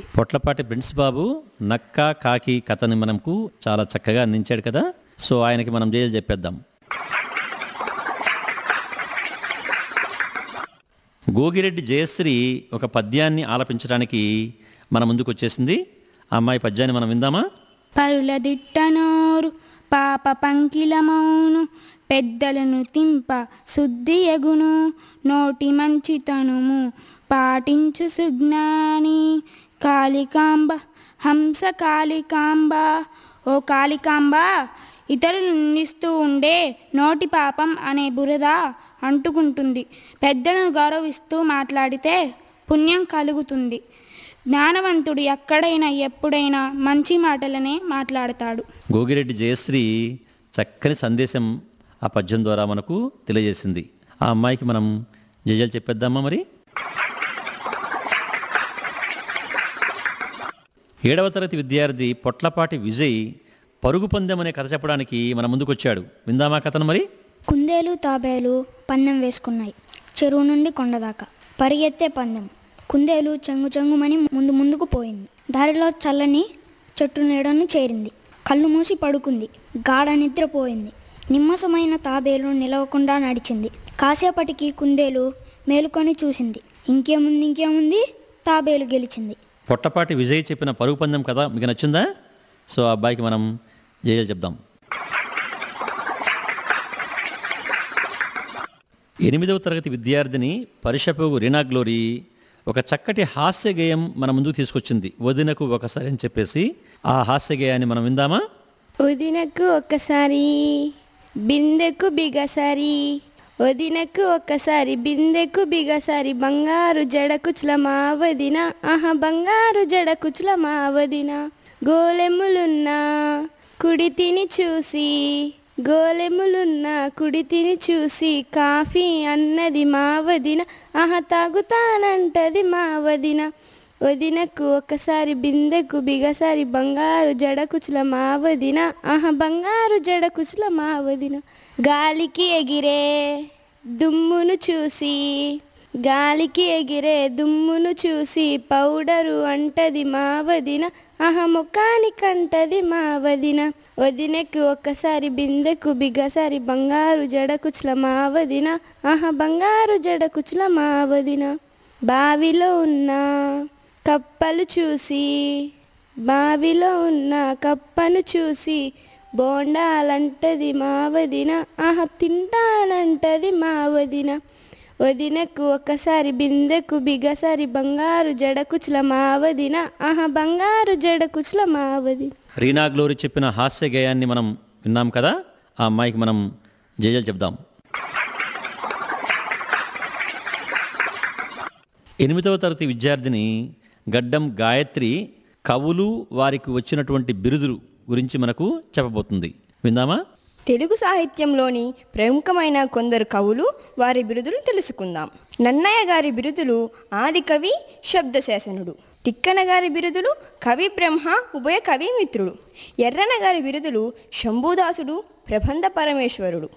పొట్లపాటి prince బాబు నక్క కాకి కథని మనకు చాలా చక్కగా అందించాడు కదా సో ఆయనకి మనం జైలు చెప్పేద్దాం గోగిరెడ్డి జయశ్రీ ఒక పద్యాన్ని ఆలపించడానికి మన ముందుకు వచ్చేసింది ఆ అమ్మాయి పద్యాన్ని మనం విందామా పరుల దిట్టనోరు పాప పంకిలమౌను పెద్దలను తింప శుద్ధి ఎగును నోటి మంచితనము పాటించు సుజ్ఞాని కాళికాంబ హంస కాళికాంబ ఓ కాళికాంబ ఇతరులు నిందిస్తూ ఉండే నోటి పాపం అనే బురద అంటుకుంటుంది పెద్దలను గౌరవిస్తూ మాట్లాడితే పుణ్యం కలుగుతుంది జ్ఞానవంతుడు ఎక్కడైనా ఎప్పుడైనా మంచి మాటలనే మాట్లాడతాడు గోగిరెడ్డి జయశ్రీ చక్కని సందేశం ఆ పద్యం ద్వారా మనకు తెలియజేసింది ఆ అమ్మాయికి మనం జయజలు చెప్పేద్దామా మరి ఏడవ తరగతి విద్యార్థి పొట్లపాటి విజయ్ పరుగు పందెం అనే కథ చెప్పడానికి మన ముందుకు వచ్చాడు విందామా కథను మరి కుందేలు తాబేలు పందెం వేసుకున్నాయి చెరువు నుండి కొండ దాకా పరిగెత్తే పందెం కుందేలు చెంగు చెంగుమని ముందు ముందుకు పోయింది దారిలో చల్లని చెట్టు నీడను చేరింది కళ్ళు మూసి పడుకుంది గాఢ నిద్రపోయింది నిమ్మసమైన తాబేలు నిలవకుండా నడిచింది కాసేపటికి కుందేలు మేలుకొని చూసింది ఇంకేముంది ఇంకేముంది తాబేలు గెలిచింది పొట్టపాటి విజయ్ చెప్పిన పరుగు పందెం కథ మీకు నచ్చిందా సో ఆ అబ్బాయికి మనం జయజలు చెప్దాం ఎనిమిదవ తరగతి విద్యార్థిని పరిషపోగు రీనా గ్లోరీ ఒక చక్కటి హాస్య గేయం మన ముందుకు తీసుకొచ్చింది వదినకు ఒకసారి అని చెప్పేసి ఆ హాస్య గేయాన్ని మనం విందామా వదినకు ఒక్కసారి బిందెకు బిగసారి వదినకు ఒక్కసారి బిందెకు బిగసారి బంగారు జడకుచుల మా వదిన ఆహా బంగారు జడకుచుల మా వదిన గోలెములున్నా కుడి తిని చూసి గోలెములున్నా కుడి తిని చూసి కాఫీ అన్నది మా వదిన ఆహా తాగుతానంటది మా వదిన వదినకు ఒకసారి బిందెకు బిగసారి బంగారు జడకుచుల మా వదిన ఆహా బంగారు జడకుచుల మా వదిన గాలికి ఎగిరే దుమ్మును చూసి గాలికి ఎగిరే దుమ్మును చూసి పౌడరు అంటది మా వదిన ఆహా ముఖానికంటది మా వదిన వదినకు ఒక్కసారి బిందెకు బిగసారి బంగారు జడకుచుల మా వదిన ఆహా బంగారు జడకుచుల మా వదిన బావిలో ఉన్న కప్పలు చూసి బావిలో ఉన్న కప్పను చూసి బోండాలంటది మా వదిన ఆహ తింటానంటది మా వదిన వదినకు ఒకసారి బిందెకు బిగసారి బంగారు జడకుచుల మా వదిన ఆహ బంగారు జడకుచుల మా వదిన రీనా గ్లోరీ చెప్పిన హాస్య గేయాన్ని మనం విన్నాం కదా ఆ అమ్మాయికి మనం జయజలు చెప్దాం ఎనిమిదవ తరగతి విద్యార్థిని గడ్డం గాయత్రి కవులు వారికి వచ్చినటువంటి బిరుదులు గురించి మనకు చెప్పబోతుంది విందామా తెలుగు సాహిత్యంలోని ప్రముఖమైన కొందరు కవులు వారి బిరుదులు తెలుసుకుందాం నన్నయ్య గారి బిరుదులు ఆది కవి శబ్దశాసనుడు తిక్కన గారి బిరుదులు కవి బ్రహ్మ ఉభయ కవి మిత్రుడు ఎర్రన గారి బిరుదులు శంభుదాసుడు ప్రబంధ పరమేశ్వరుడు